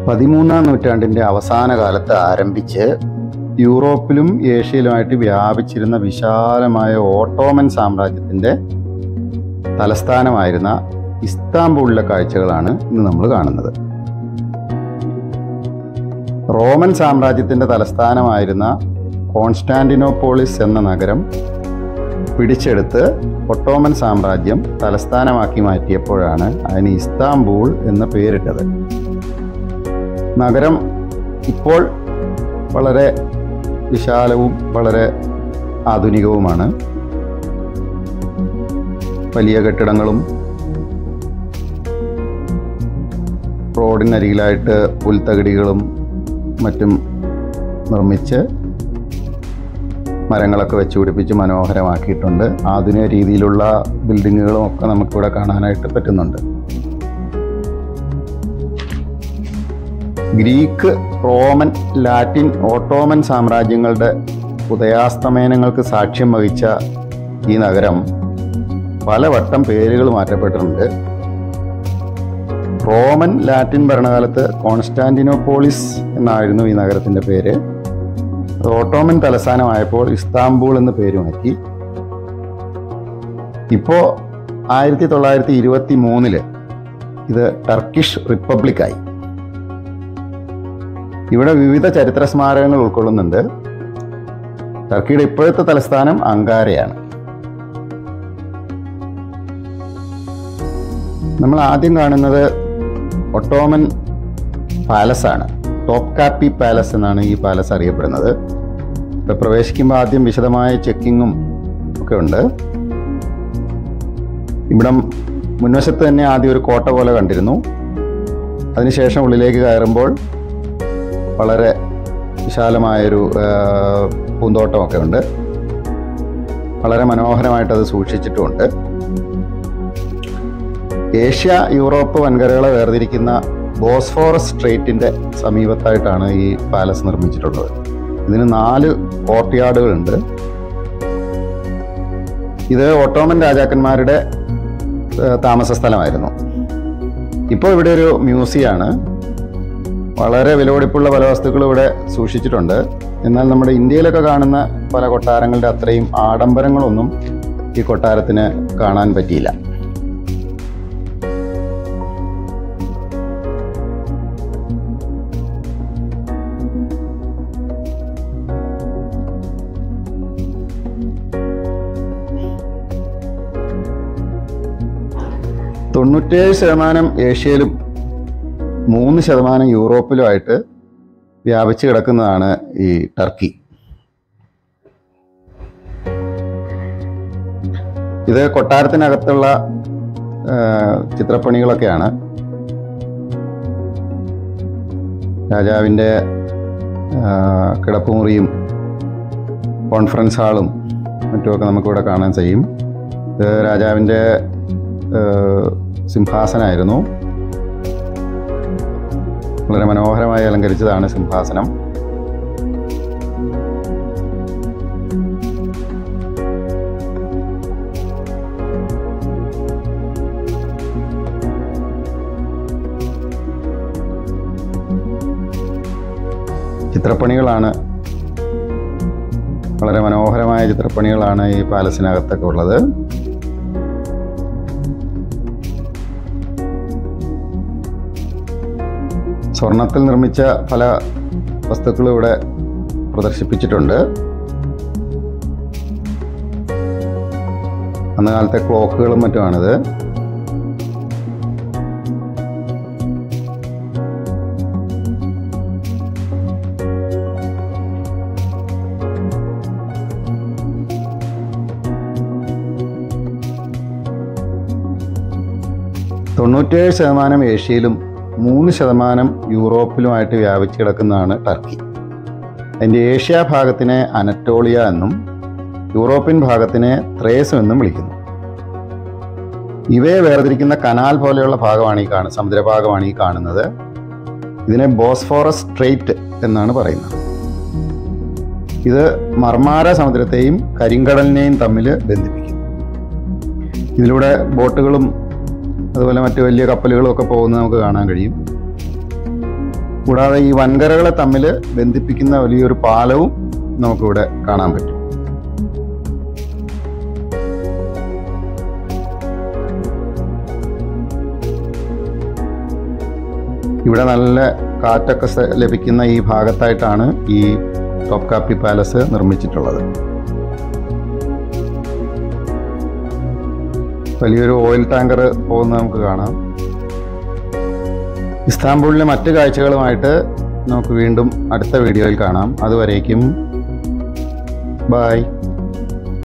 പതിമൂന്നാം നൂറ്റാണ്ടിൻ്റെ അവസാന കാലത്ത് ആരംഭിച്ച് യൂറോപ്പിലും ഏഷ്യയിലുമായിട്ട് വ്യാപിച്ചിരുന്ന വിശാലമായ ഓട്ടോമൻ സാമ്രാജ്യത്തിൻ്റെ തലസ്ഥാനമായിരുന്ന ഇസ്താംബൂളിലെ കാഴ്ചകളാണ് ഇന്ന് നമ്മൾ കാണുന്നത് റോമൻ സാമ്രാജ്യത്തിൻ്റെ തലസ്ഥാനമായിരുന്ന കോൺസ്റ്റാന്റിനോപോളിസ് എന്ന നഗരം പിടിച്ചെടുത്ത് ഒട്ടോമൻ സാമ്രാജ്യം തലസ്ഥാനമാക്കി മാറ്റിയപ്പോഴാണ് അതിന് ഇസ്താംബൂൾ എന്ന പേരിട്ടത് നഗരം ഇപ്പോൾ വളരെ വിശാലവും വളരെ ആധുനികവുമാണ് വലിയ കെട്ടിടങ്ങളും റോഡിനരികിലായിട്ട് പുൽത്തകിടികളും മറ്റും നിർമ്മിച്ച് മരങ്ങളൊക്കെ വെച്ച് പിടിപ്പിച്ച് മനോഹരമാക്കിയിട്ടുണ്ട് ആധുനിക രീതിയിലുള്ള ബിൽഡിങ്ങുകളും ഒക്കെ നമുക്കിവിടെ കാണാനായിട്ട് പറ്റുന്നുണ്ട് ഗ്രീക്ക് റോമൻ ലാറ്റിൻ ഓട്ടോമൻ സാമ്രാജ്യങ്ങളുടെ ഉദയാസ്തമയനങ്ങൾക്ക് സാക്ഷ്യം വഹിച്ച ഈ നഗരം പലവട്ടം പേരുകൾ മാറ്റപ്പെട്ടിട്ടുണ്ട് റോമൻ ലാറ്റിൻ ഭരണകാലത്ത് കോൺസ്റ്റാന്റിനോപോളിസ് എന്നായിരുന്നു ഈ നഗരത്തിൻ്റെ പേര് അത് ഓട്ടോമൻ തലസ്ഥാനമായപ്പോൾ ഇസ്താംബൂൾ എന്ന് പേര് മാറ്റി ഇപ്പോൾ ആയിരത്തി തൊള്ളായിരത്തി ഇരുപത്തി മൂന്നില് ഇത് ടർക്കിഷ് റിപ്പബ്ലിക്കായി ഇവിടെ വിവിധ ചരിത്ര സ്മാരകങ്ങൾ ഉൾക്കൊള്ളുന്നുണ്ട് ടർക്കിയുടെ ഇപ്പോഴത്തെ തലസ്ഥാനം അങ്കാരയാണ് നമ്മൾ ആദ്യം കാണുന്നത് ഒട്ടോമൻ പാലസ് ആണ് ടോപ്പ് കാപ്പി പാലസ് എന്നാണ് ഈ പാലസ് അറിയപ്പെടുന്നത് ഇവിടെ പ്രവേശിക്കുമ്പോൾ ആദ്യം വിശദമായ ചെക്കിങ്ങും ഒക്കെ ഉണ്ട് ഇവിടം മുൻവശത്ത് തന്നെ ആദ്യം ഒരു കോട്ട പോലെ കണ്ടിരുന്നു അതിനുശേഷം ഉള്ളിലേക്ക് കയറുമ്പോൾ വളരെ വിശാലമായൊരു ആ, പൂന്തോട്ടമൊക്കെ ഉണ്ട് വളരെ മനോഹരമായിട്ട് അത് സൂക്ഷിച്ചിട്ടുമുണ്ട് ഏഷ്യ യൂറോപ്പ് വൻകരകളെ വേർതിരിക്കുന്ന ബോസ്ഫോറസ് സ്ട്രേറ്റിന്റെ സമീപത്തായിട്ടാണ് ഈ പാലസ് നിർമ്മിച്ചിട്ടുള്ളത് ഇതിന് നാല് കോർട്ട്യാർഡുകളുണ്ട് ഇത് ഓട്ടോമൻ രാജാക്കന്മാരുടെ ഏഹ്, താമസ സ്ഥലമായിരുന്നു ഇപ്പോൾ ഇവിടെ ഒരു മ്യൂസിയമാണ് വളരെ വിലപിടിപ്പുള്ള പല വസ്തുക്കളും ഇവിടെ സൂക്ഷിച്ചിട്ടുണ്ട് എന്നാൽ നമ്മുടെ ഇന്ത്യയിലൊക്കെ കാണുന്ന പല കൊട്ടാരങ്ങളുടെ അത്രയും ആഡംബരങ്ങളൊന്നും ഈ കൊട്ടാരത്തിന് കാണാൻ പറ്റിയില്ല തൊണ്ണൂറ്റേഴ് ശതമാനം ഏഷ്യയിലും മൂന്ന് ശതമാനം യൂറോപ്പിലുമായിട്ട് വ്യാപിച്ചു കിടക്കുന്നതാണ് ഈ ടർക്കി ഇത് കൊട്ടാരത്തിനകത്തുള്ള ആ, ചിത്രപ്പണികളൊക്കെയാണ് രാജാവിൻ്റെ ആ, കിടപ്പുമുറിയും കോൺഫറൻസ് ഹാളും മറ്റുമൊക്കെ നമുക്കിവിടെ കാണാൻ കഴിയും ഇത് രാജാവിൻ്റെ ഏഹ് സിംഹാസനമായിരുന്നു വളരെ മനോഹരമായി അലങ്കരിച്ചതാണ് സിംഹാസനം ചിത്രപ്പണികളാണ് വളരെ മനോഹരമായ ചിത്രപ്പണികളാണ് ഈ പാലസിനകത്തൊക്കെ ഉള്ളത് സ്വർണത്തിൽ നിർമ്മിച്ച പല വസ്തുക്കളും ഇവിടെ പ്രദർശിപ്പിച്ചിട്ടുണ്ട് അന്ന് കാലത്തെ ക്ലോക്കുകളും മറ്റുമാണിത് തൊണ്ണൂറ്റേഴ് ശതമാനം ഏഷ്യയിലും മൂന്ന് ശതമാനം യൂറോപ്പിലുമായിട്ട് വ്യാപിച്ചു കിടക്കുന്നതാണ് ടർക്കി അതിൻ്റെ ഏഷ്യ ഭാഗത്തിനെ അനറ്റോളിയ എന്നും യൂറോപ്യൻ ഭാഗത്തിനെ ത്രേസ് എന്നും വിളിക്കുന്നു ഇവയെ വേർതിരിക്കുന്ന കനാൽ പോലെയുള്ള ഭാഗമാണ് ഈ കാണുന്നത് സമുദ്രഭാഗമാണ് ഈ കാണുന്നത് ഇതിനെ ബോസ്ഫോറസ് സ്ട്രെയിറ്റ് എന്നാണ് പറയുന്നത് ഇത് മർമാര സമുദ്രത്തെയും കരിങ്കടലിനെയും തമ്മിൽ ബന്ധിപ്പിക്കും ഇതിലൂടെ ബോട്ടുകളും അതുപോലെ മറ്റു വലിയ കപ്പലുകളും ഒക്കെ പോകുന്നത് നമുക്ക് കാണാൻ കഴിയും കൂടാതെ ഈ വൻകരകളെ തമ്മിൽ ബന്ധിപ്പിക്കുന്ന വലിയൊരു പാലവും നമുക്കിവിടെ കാണാൻ പറ്റും ഇവിടെ നല്ല കാറ്റൊക്കെ സ- ലഭിക്കുന്ന ഈ ഭാഗത്തായിട്ടാണ് ഈ ടോപ്പ് കാപ്പി പാലസ് നിർമ്മിച്ചിട്ടുള്ളത് വലിയൊരു ഓയിൽ ടാങ്കർ പോകുന്നത് നമുക്ക് കാണാം ഇസ്താംബൂളിലെ മറ്റ് കാഴ്ചകളുമായിട്ട് നമുക്ക് വീണ്ടും അടുത്ത വീഡിയോയിൽ കാണാം അതുവരേക്കും ബായ്